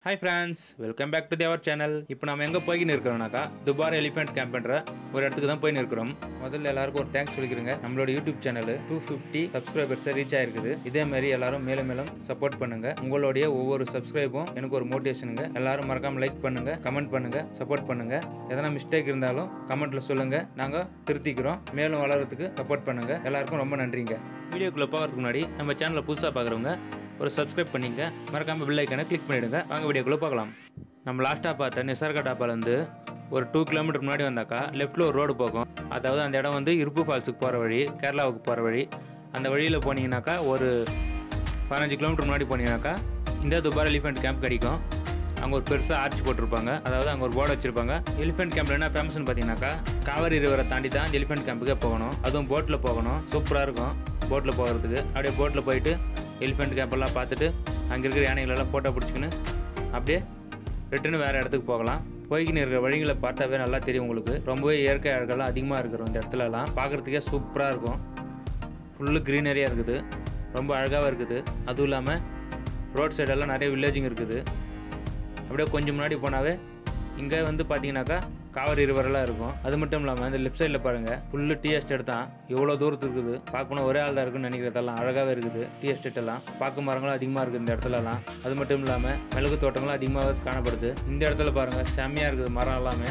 hi friends welcome back to our channel இப்போ நம்ம எங்கே போய்கின்னு இருக்கிறோம்னாக்கா துபார் எலிஃபென்ட் கேம்ப்ன்ற ஒரு இடத்துக்கு தான் போயின்னு இருக்கிறோம் முதல்ல எல்லாருக்கும் ஒரு தேங்க்ஸ் சொல்லிக்கிறேங்க நம்மளோட YouTube channel two fifty subscribers reach ஆயிருக்குது இதே மாதிரி எல்லாரும் மேலும் மேலும் சப்போர்ட் பண்ணுங்க உங்களுடைய ஒவ்வொரு சப்ஸ்கிரைபும் எனக்கு ஒரு மோட்டிவேஷனுங்க எல்லாரும் மறக்காம லைக் பண்ணுங்க கமெண்ட் பண்ணுங்க சப்போர்ட் பண்ணுங்க எதனா மிஸ்டேக் இருந்தாலும் கமெண்ட்ல சொல்லுங்க நாங்கள் திருத்திக்கிறோம் மேலும் வளர்றதுக்கு சப்போர்ட் பண்ணுங்க எல்லாருக்கும் ரொம்ப நன்றிங்க வீடியோக்குள்ள போகிறதுக்கு முன்னாடி நம்ம சேனலை புதுசாக பார்க்குறவங்க ஒரு சப்ஸ்கிரைப் பண்ணிங்க மறக்காமல் பில் ஐக்கனை கிளிக் பண்ணிவிடுங்க வாங்க வீடியோக்குள்ளே பார்க்கலாம் நம்ம லாஸ்ட்டாக பார்த்த நிசர்கா டாப்பாலேருந்து ஒரு டூ கிலோமீட்டர் முன்னாடி வந்தாக்கா லெஃப்ட்டில் ஒரு ரோடு போகும் அதாவது அந்த இடம் வந்து இருப்பு ஃபால்ஸுக்கு போகிற வழி கேரளாவுக்கு போகிற வழி அந்த வழியில் போனீங்கன்னாக்கா ஒரு பதினஞ்சு கிலோமீட்டர் முன்னாடி போனீங்கன்னாக்கா இந்த துபார் எலிஃபென்ட் கேம்ப் கிடைக்கும் அங்கே ஒரு பெருசாக ஆர்ச் போட்டிருப்பாங்க அதாவது அங்கே ஒரு போர்டு வச்சிருப்பாங்க எலிஃபென்ட் கேம்ப்ல என்ன ஃபேமஸ்னு பார்த்தீங்கன்னாக்கா காவேரி ரிவரை தாண்டி தான் இந்த எலிஃபென்ட் கேம்புக்கே போகணும் அதுவும் போட்டில் போகணும் சூப்பராக இருக்கும் போட்டில் போகிறதுக்கு அப்படியே போட்டில் போயிட்டு எலிஃபென்ட் கேம்பெல்லாம் பார்த்துட்டு அங்கே இருக்கிற யானைகளெல்லாம் ஃபோட்டோ பிடிச்சிக்கின்னு அப்படியே ரிட்டர்னு வேறு இடத்துக்கு போகலாம் போய்கின்னு இருக்கிற வழிகளை பார்த்தாவே நல்லா தெரியும் உங்களுக்கு ரொம்பவே இயற்கை அழகெல்லாம் அதிகமாக இருக்கிறோம் இந்த இடத்துலலாம் பார்க்குறதுக்கே சூப்பராக இருக்கும் ஃபுல்லு க்ரீனரியாக இருக்குது ரொம்ப அழகாகவும் இருக்குது அதுவும் இல்லாமல் ரோட் சைடெல்லாம் நிறைய வில்லேஜுங்க இருக்குது அப்படியே கொஞ்சம் முன்னாடி போனாவே இங்கே வந்து பார்த்தீங்கன்னாக்கா காவிரி ரிவரெல்லாம் இருக்கும் அது மட்டும் இல்லாமல் இந்த லெஃப்ட் சைடில் பாருங்கள் ஃபுல்லு டீ எஸ்டேட் தான் எவ்வளோ தூரத்துக்கு இருக்குது பார்க்கணும் ஒரே ஆள் தான் இருக்குன்னு நினைக்கிறதெல்லாம் அழகாகவே இருக்குது டீ எஸ்டேட் எல்லாம் பார்க்க மரங்களும் அதிகமாக இருக்குது இந்த இடத்துலலாம் அது மட்டும் இல்லாமல் மிளகு தோட்டங்களும் அதிகமாக காணப்படுது இந்த இடத்துல பாருங்கள் செம்மையாக இருக்குது மரம் எல்லாமே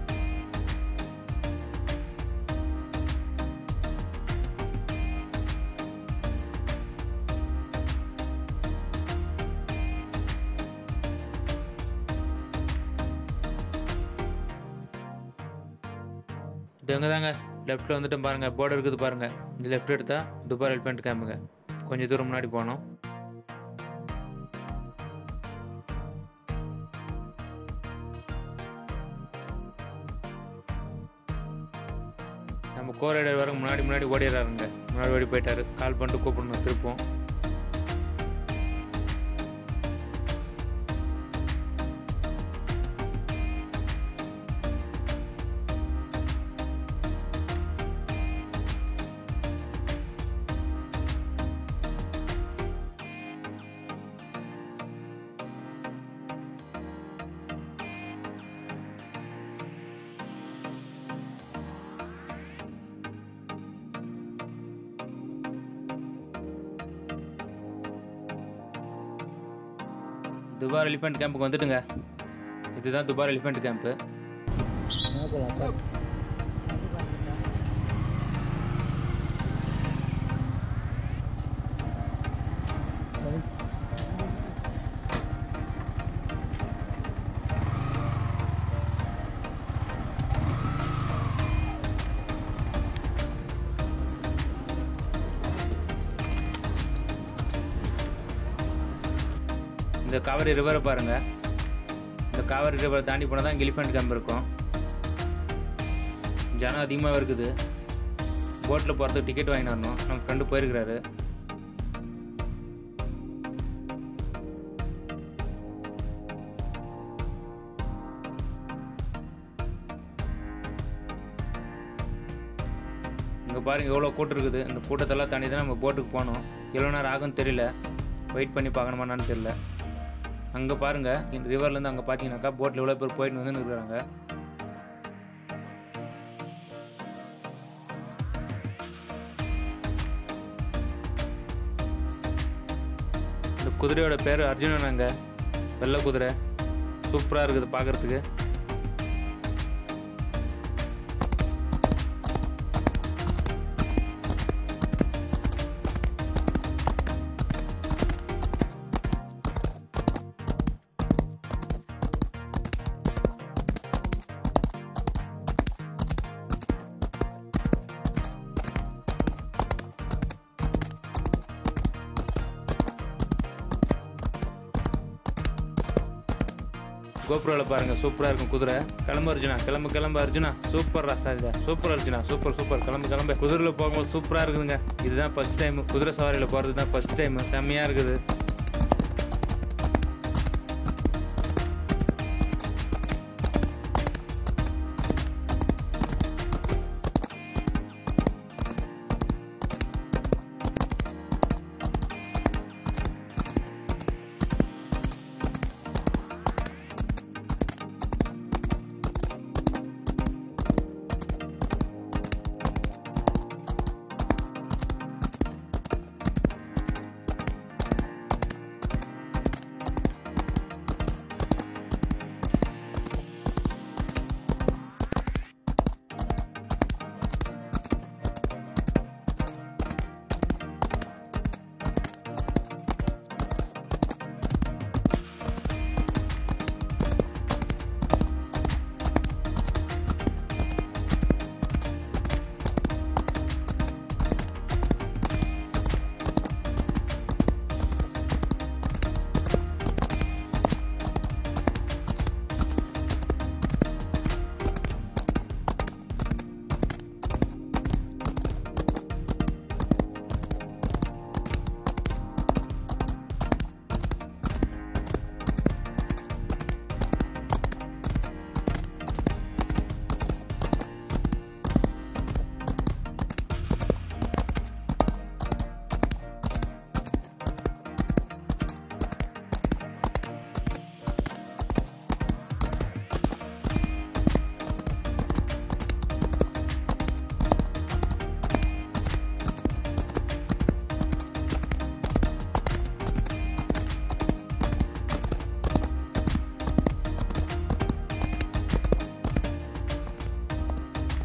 இது எங்கே தாங்க லெஃப்ட்டில் வந்துட்டு பாருங்கள் போர்டு இருக்குது பாருங்கள் இந்த லெஃப்ட் எடுத்தால் துபார் எலிஃபென்ட் கேம்புங்க கொஞ்சம் தூரம் முன்னாடி போனோம் நம்ம கோரைடர் வர முன்னாடி முன்னாடி ஓடிடுறாருங்க முன்னாடி ஓடி போயிட்டாரு கால் பண்ணிட்டு கூப்பிடணும் திருப்போம் துபார் எலிஃபென்ட் கேம்புக்கு வந்துட்டுங்க இதுதான் துபார் எலிஃபென்ட் கேம்ப்பு இந்த காவிரி ரிவரை பாருங்க இந்த காவிரி ரிவரை தாண்டி போனால் தான் எலிஃபென்ட் கேம்ப் இருக்கும் ஜனம் அதிகமாக இருக்குது போட்டில் போகிறதுக்கு டிக்கெட் வாங்கிட்டு வரணும் நம்ம ஃப்ரெண்டு போயிருக்கிறாரு இங்கே பாருங்க எவ்வளோ கூட்டம் இருக்குது இந்த கூட்டத்தெல்லாம் தாண்டி தான் நம்ம போட்டுக்கு போகணும் எவ்வளோ நேரம் ஆகும்னு தெரியல வெயிட் பண்ணி பார்க்கணுமான்னு தெரியல அங்கே பாருங்கள் இந்த ரிவர்லேருந்து அங்கே பார்த்தீங்கன்னாக்கா போட்டில் எவ்வளோ பேர் போயிட்டு வந்து இருக்கிறாங்க இந்த குதிரையோட பேர் அர்ஜுனனாங்க வெள்ளை குதிரை சூப்பராக இருக்குது பார்க்குறதுக்கு கோபுரோவில் பாருங்க சூப்பராக இருக்கும் குதிரை கிளம்பு அர்ஜுனா கிளம்பு கிளம்பு அர்ஜுனா சூப்பர் ராசாரிதா சூப்பர் அர்ஜுனா சூப்பர் சூப்பர் கிளம்பு கிளம்பு குதிரையில் போகும்போது சூப்பராக இருக்குதுங்க இதுதான் ஃபர்ஸ்ட் டைம் குதிரை சவாரியில் போகிறது தான் ஃபர்ஸ்ட் டைம் செம்மையாக இருக்குது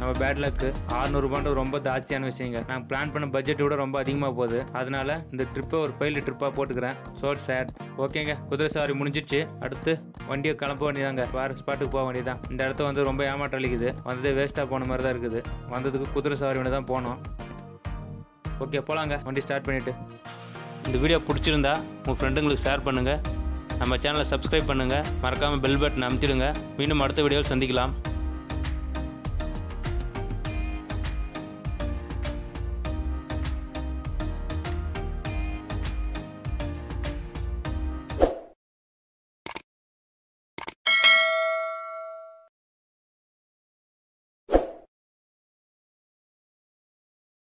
நம்ம பேட் லக்கு ஆறுநூறுபான்றது ரொம்ப ஜாஸ்தியான விஷயங்க நான் பிளான் பண்ண பட்ஜெட் விட ரொம்ப அதிகமாக போகுது அதனால இந்த ட்ரிப்பை ஒரு ஃபெயில்டு ட்ரிப்பாக போட்டுக்கிறேன் சோட் சேட் ஓகேங்க குதிரை சவாரி முடிஞ்சிடுச்சு அடுத்து வண்டியை கிளம்ப வேண்டியதாங்க வேறு ஸ்பாட்டுக்கு போக வேண்டியதான் இந்த இடத்த வந்து ரொம்ப ஏமாற்றம் அளிக்குது வந்ததே வேஸ்ட்டாக போன மாதிரி தான் இருக்குது வந்ததுக்கு குதிரை சவாரி வேண்டி தான் போனோம் ஓகே போகலாங்க வண்டி ஸ்டார்ட் பண்ணிவிட்டு இந்த வீடியோ பிடிச்சிருந்தா உங்கள் ஃப்ரெண்டுங்களுக்கு ஷேர் பண்ணுங்கள் நம்ம சேனலை சப்ஸ்கிரைப் பண்ணுங்கள் மறக்காமல் பெல் பட்டன் அமுத்திடுங்க மீண்டும் அடுத்த வீடியோவில் சந்திக்கலாம்